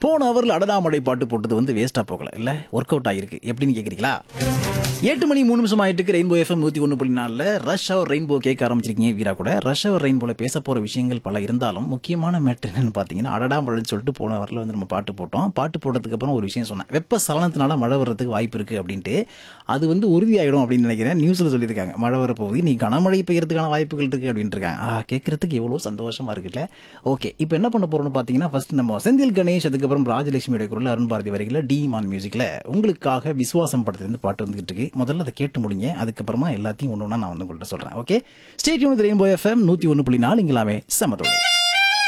போன அவரில் அடடாமடை பாட்டு போட்டது வந்து வேஸ்ட்டாக போகல இல்லை ஒர்க் அவுட் ஆகிருக்கு எப்படின்னு கேட்குறீங்களா எட்டு மணி மூணு நிமிஷம் ஆயிட்டு ரெயின்போ எஃப்எம் நூற்றி ஒன்று புள்ளி நாலில் ரஷ் அவர் ரெயின்போ கேட்க ஆரம்பிச்சிருக்கீங்க வீரா கூட ரஷ் அவர் ரெயின்போல பேச போகிற விஷயங்கள் பல இருந்தாலும் முக்கியமான மேட்ரு என்னன்னு பார்த்தீங்கன்னா அடடா மழைன்னு சொல்லிட்டு போன வரல வந்து நம்ம பாட்டு போட்டோம் பாட்டு போட்டதுக்கு அப்புறம் ஒரு விஷயம் சொன்னேன் வெப்ப சலனத்தினால மழை வர்றதுக்கு வாய்ப்பு இருக்குது அப்படின்ட்டு அது வந்து உறுதியாயிடும் அப்படின்னு நினைக்கிறேன் நியூஸில் சொல்லியிருக்காங்க மழை வரப்போகுது நீ கனமழை பெய்யறதுக்கான வாய்ப்புகள் இருக்குது அப்படின்ட்டு இருக்காங்க ஆ கேட்கறதுக்கு எவ்வளோ சந்தோஷமா இருக்குல்ல ஓகே இப்போ என்ன பண்ண போறோம்னு பார்த்தீங்கன்னா ஃபர்ஸ்ட் நம்ம செந்தில் கணேஷ் அதுக்கப்புறம் ராஜலட்சுமியோட குரல் அருண் பாரதி வரிகளில் டி மான் மியூசிக்கில் உங்களுக்காக விசுவாசம் படத்துலேருந்து பாட்டு வந்துகிட்டு இருக்கு முதல்ல அதை கேட்டு முடிங்க அதுக்கப்புறமா எல்லாத்தையும் ஒன்று ஒன்றா நான் வந்து உங்கள்கிட்ட சொல்கிறேன் okay state unit Rainbow FM நூற்றி ஒன்று புள்ளி நாலு இங்களாமே சமத்தோடு